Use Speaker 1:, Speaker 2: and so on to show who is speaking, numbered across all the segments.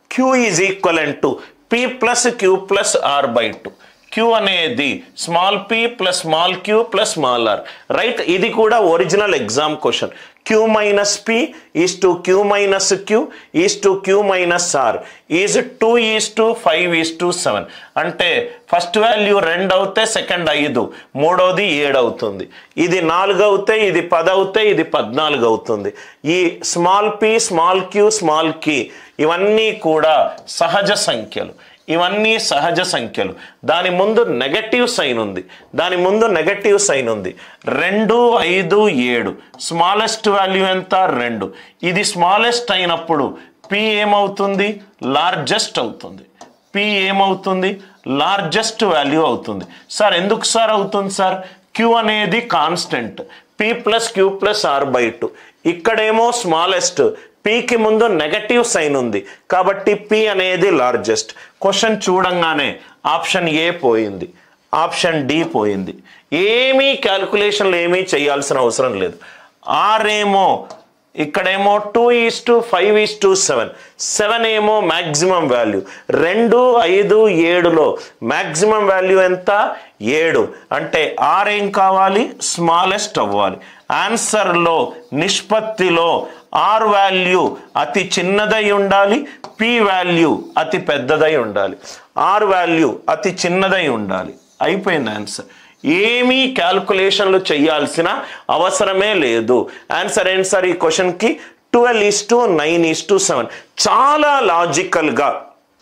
Speaker 1: queue is equivalent to P plus Q plus R by two Q అనేది small P plus small Q plus small R right ఇది కూడా original exam question Q minus P is to Q minus Q is to Q minus R is two is to five is to seven అంటే first value రెండు అవుతే second ఐదు మూడోది ఏడు అవుతుంది ఇది నాలుగు అవుతే ఇది పది అవుతే ఇది పద్నాలుగు అవుతుంది ఈ small P small Q small కీ ఇవన్నీ కూడా సహజ సంఖ్యలు ఇవన్నీ సహజ సంఖ్యలు దాని ముందు నెగటివ్ సైన్ ఉంది దాని ముందు నెగటివ్ సైన్ ఉంది రెండు ఐదు ఏడు స్మాలెస్ట్ వాల్యూ ఎంత రెండు ఇది స్మాలెస్ట్ అయినప్పుడు పి ఏమవుతుంది లార్జెస్ట్ అవుతుంది పి ఏమవుతుంది లార్జెస్ట్ వాల్యూ అవుతుంది సార్ ఎందుకు సార్ అవుతుంది సార్ క్యూ అనేది constant P plus Q plus R by two ఇక్కడేమో స్మాలెస్ట్ పీకి ముందు నెగటివ్ సైన్ ఉంది కాబట్టి పి అనేది లార్జెస్ట్ క్వశ్చన్ చూడంగానే ఆప్షన్ ఏ పోయింది ఆప్షన్ డి పోయింది ఏమీ క్యాల్కులేషన్లు ఏమీ చేయాల్సిన అవసరం లేదు ఆర్ ఏమో ఇక్కడేమో two is to five is to seven seven ఏమో మ్యాక్సిమం వాల్యూ రెండు ఐదు ఏడులో మ్యాక్సిమం వాల్యూ ఎంత ఏడు అంటే ఆర్ ఏం కావాలి స్మాలెస్ట్ అవ్వాలి ఆన్సర్లో నిష్పత్తిలో ఆర్ వాల్యూ అతి చిన్నదై ఉండాలి పి వాల్యూ అతి పెద్దదై ఉండాలి ఆర్ వాల్యూ అతి చిన్నదై ఉండాలి అయిపోయింది ఆన్సర్ ఏమీ క్యాల్కులేషన్లు చేయాల్సిన అవసరమే లేదు ఆన్సర్ ఏంటి సార్ ఈ క్వశ్చన్కి twelve is to nine is to seven చాలా లాజికల్గా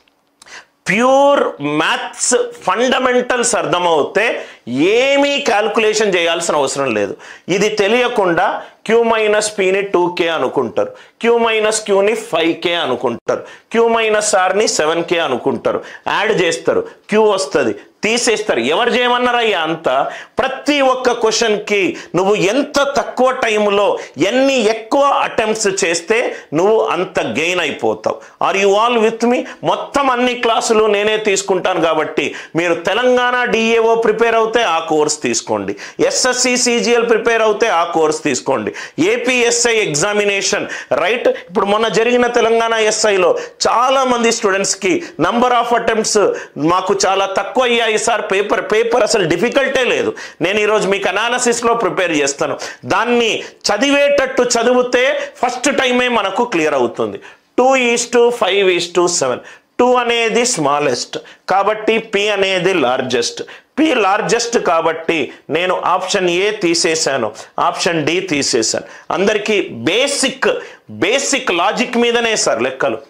Speaker 1: ప్యూర్ మ్యాథ్స్ ఫండమెంటల్స్ అర్థమవుతే ఏమీ క్యాల్కులేషన్ చేయాల్సిన అవసరం లేదు ఇది తెలియకుండా క్యూ మైనస్ పీని టూ కే అనుకుంటారు క్యూ మైనస్ క్యూని ఫైవ్ కే అనుకుంటారు క్యూ మైనస్ ఆర్ని సెవెన్ కే అనుకుంటారు యాడ్ చేస్తారు క్యూ వస్తుంది తీసేస్తారు ఎవరు చేయమన్నారయ్యా అంత ప్రతి ఒక్క క్వశ్చన్కి నువ్వు ఎంత తక్కువ టైంలో ఎన్ని ఎక్కువ అటెంప్ట్స్ చేస్తే నువ్వు అంత గెయిన్ అయిపోతావు are you all with me మొత్తం అన్ని క్లాసులు నేనే తీసుకుంటాను కాబట్టి మీరు తెలంగాణ డిఏఓ ప్రిపేర్ అవుతే ఆ కోర్స్ తీసుకోండి ఎస్ఎస్సి సిజిఎల్ ప్రిపేర్ అవుతే ఆ కోర్స్ తీసుకోండి ఏపీఎస్ఐ ఎగ్జామినేషన్ రైట్ ఇప్పుడు మొన్న జరిగిన తెలంగాణ ఎస్ఐలో చాలా మంది స్టూడెంట్స్కి నంబర్ ఆఫ్ అటెంప్ట్స్ మాకు చాలా తక్కువ అయ్యాయి సార్ పేపర్ పేపర్ అసలు డిఫికల్టే లేదు నేను ఈరోజు మీకు అనాలసిస్లో ప్రిపేర్ చేస్తాను దాన్ని చదివేటట్టు చదివితే ఫస్ట్ టైమే మనకు క్లియర్ అవుతుంది two is to five is to seven two అనేది స్మాలెస్ట్ కాబట్టి పి అనేది లార్జెస్ట్ పి లార్జెస్ట్ కాబట్టి నేను ఆప్షన్ ఏ తీసేశాను ఆప్షన్ డి తీసేశాను అందరికీ బేసిక్ బేసిక్ లాజిక్ మీదనే సార్ లెక్కలు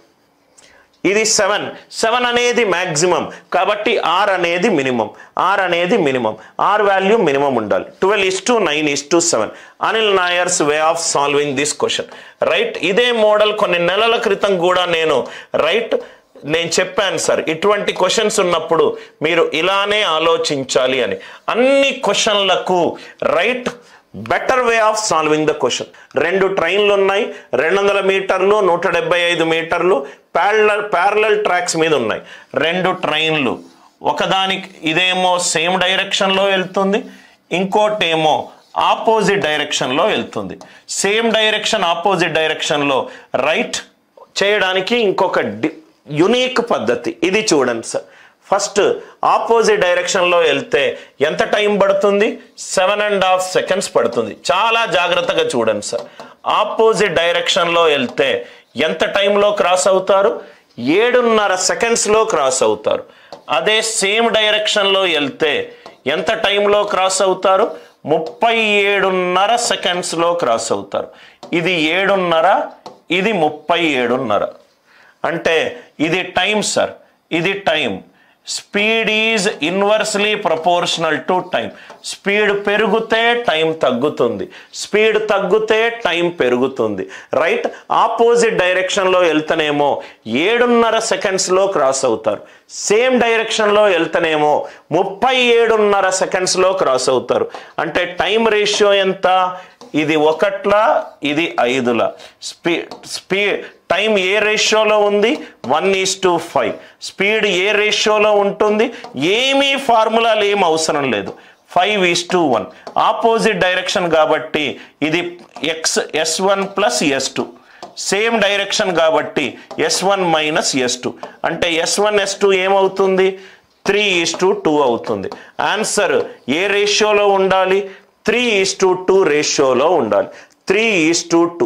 Speaker 1: ఇది సెవెన్ సెవెన్ అనేది మ్యాక్సిమం కాబట్టి ఆర్ అనేది మినిమం ఆర్ అనేది మినిమం ఆర్ వాల్యూ మినిమం ఉండాలి twelve is to nine is to seven Anil Nair's way of solving this question right ఇదే మోడల్ కొన్ని నెలల క్రితం కూడా నేను రైట్ నేను చెప్పాను సార్ ఇటువంటి క్వశ్చన్స్ ఉన్నప్పుడు మీరు ఇలానే ఆలోచించాలి అని అన్ని క్వశ్చన్లకు right better way of solving the question రెండు ట్రైన్లు ఉన్నాయి రెండు వందల మీటర్లు నూట డెబ్బై ఐదు మీటర్లు ప్యారలల్ ప్యారలల్ ట్రాక్స్ మీద ఉన్నాయి రెండు ట్రైన్లు ఒకదానికి ఇదేమో సేమ్ డైరెక్షన్లో వెళ్తుంది ఇంకోటేమో ఆపోజిట్ డైరెక్షన్లో వెళ్తుంది సేమ్ డైరెక్షన్ ఆపోజిట్ డైరెక్షన్లో రైట్ చేయడానికి ఇంకొక డి యునీక్ పద్ధతి ఇది చూడండి సార్ ఫస్ట్ ఆపోజిట్ డైరెక్షన్లో వెళ్తే ఎంత టైం పడుతుంది సెవెన్ అండ్ హాఫ్ సెకండ్స్ పడుతుంది చాలా జాగ్రత్తగా చూడండి సార్ ఆపోజిట్ డైరెక్షన్లో వెళ్తే ఎంత టైంలో క్రాస్ అవుతారు ఏడున్నర సెకండ్స్లో క్రాస్ అవుతారు అదే సేమ్ డైరెక్షన్లో వెళ్తే ఎంత టైంలో క్రాస్ అవుతారు ముప్పై ఏడున్నర సెకండ్స్లో క్రాస్ అవుతారు ఇది ఏడున్నర ఇది ముప్పై ఏడున్నర అంటే ఇది టైం సార్ ఇది time speed is inversely proportional to time speed పెరిగితే టైం తగ్గుతుంది స్పీడ్ తగ్గితే టైం పెరుగుతుంది రైట్ ఆపోజిట్ డైరెక్షన్లో వెళ్తేనేమో ఏడున్నర సెకండ్స్లో క్రాస్ అవుతారు సేమ్ డైరెక్షన్లో వెళ్తేనేమో ముప్పై ఏడున్నర సెకండ్స్లో క్రాస్ అవుతారు అంటే టైం రేషియో ఎంత ఇది ఒకట్ల ఇది ఐదుల స్పీ స్పీ టైం ఏ రేషియోలో ఉంది one is to five speed ఏ రేషియోలో ఉంటుంది ఏమీ ఫార్ములాలు ఏం అవసరం లేదు five is to one opposite direction కాబట్టి ఇది X S one plus S two same direction కాబట్టి S one minus S two అంటే ఎస్ వన్ ఎస్ టూ ఏమవుతుంది త్రీ ఈస్ టు టూ అవుతుంది ఆన్సర్ ఏ రేషియోలో ఉండాలి త్రీ ఈస్ టు టూ రేషియోలో ఉండాలి three is to two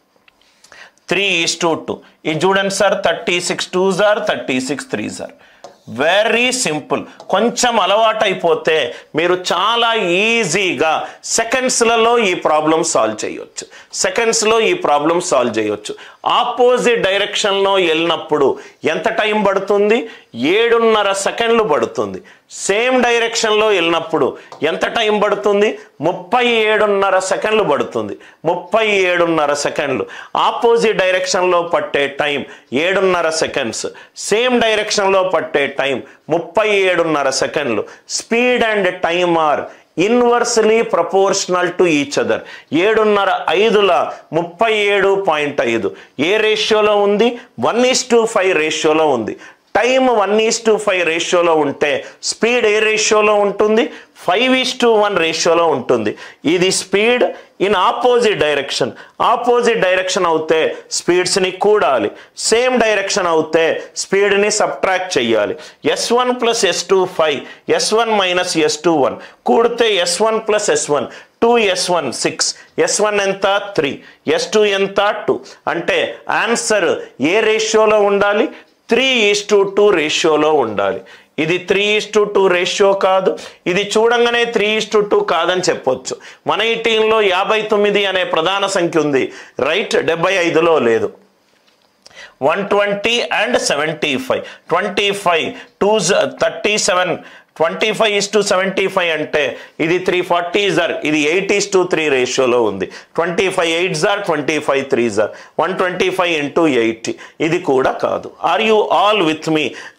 Speaker 1: three is to two ఇది చూడండి సార్ థర్టీ సిక్స్ టూ జార్ థర్టీ సిక్స్ త్రీ జార్ వెరీ సింపుల్ కొంచెం అలవాటు అయిపోతే మీరు చాలా ఈజీగా సెకండ్స్లలో ఈ ప్రాబ్లం సాల్వ్ చేయొచ్చు సెకండ్స్లో ఈ ప్రాబ్లం సాల్వ్ చేయొచ్చు ఆపోజిట్ డైరెక్షన్లో వెళ్ళినప్పుడు ఎంత టైం పడుతుంది ఏడున్నర సెకండ్లు పడుతుంది సేమ్ డైరెక్షన్లో వెళ్ళినప్పుడు ఎంత టైం పడుతుంది ముప్పై ఏడున్నర సెకండ్లు పడుతుంది ముప్పై ఏడున్నర సెకండ్లు ఆపోజిట్ డైరెక్షన్లో పట్టే టైం ఏడున్నర సెకండ్స్ సేమ్ డైరెక్షన్లో పట్టే టైం ముప్పై ఏడున్నర సెకండ్లు speed and time are inversely proportional to each other ఏడున్నర ఐదుల ముప్పై ఏడు పాయింట్ ఐదు ఏ రేషియోలో ఉంది వన్ ఈస్ టు ఫైవ్ రేషియోలో ఉంది time one is to five రేషియోలో ఉంటే స్పీడ్ ఏ రేషియోలో ఉంటుంది ఫైవ్ ఈస్ టు వన్ రేషియోలో ఉంటుంది ఇది speed in opposite direction opposite direction అవుతే స్పీడ్స్ని కూడాలి సేమ్ డైరెక్షన్ అవుతే స్పీడ్ని సబ్ట్రాక్ట్ చేయాలి S one plus S two five S one minus S two one కూడితే S one plus S one two S one six S one ఎంత three S two ఎంత two అంటే ఆన్సర్ ఏ రేషియోలో ఉండాలి త్రీ ఈస్ టు టూ రేషియోలో ఉండాలి ఇది three is to two ratio కాదు ఇది చూడంగానే త్రీ ఈస్ టు టూ కాదని చెప్పొచ్చు మన ఈ టీంలో యాభై తొమ్మిది అనే ప్రధాన సంఖ్య ఉంది రైట్ డెబ్బై ఐదులో లేదు one twenty and seventy five twenty five two thirty seven twenty five is to seventy five అంటే ఇది త్రీ ఫార్టీ జార్ ఇది ఎయిట్ ఇస్ టు త్రీ రేషియోలో ఉంది ట్వంటీ ఫైవ్ ఎయిట్ జార్ ట్వంటీ ఫైవ్ త్రీ జార్ one twenty five into eighty ఇది కూడా కాదు are you all with me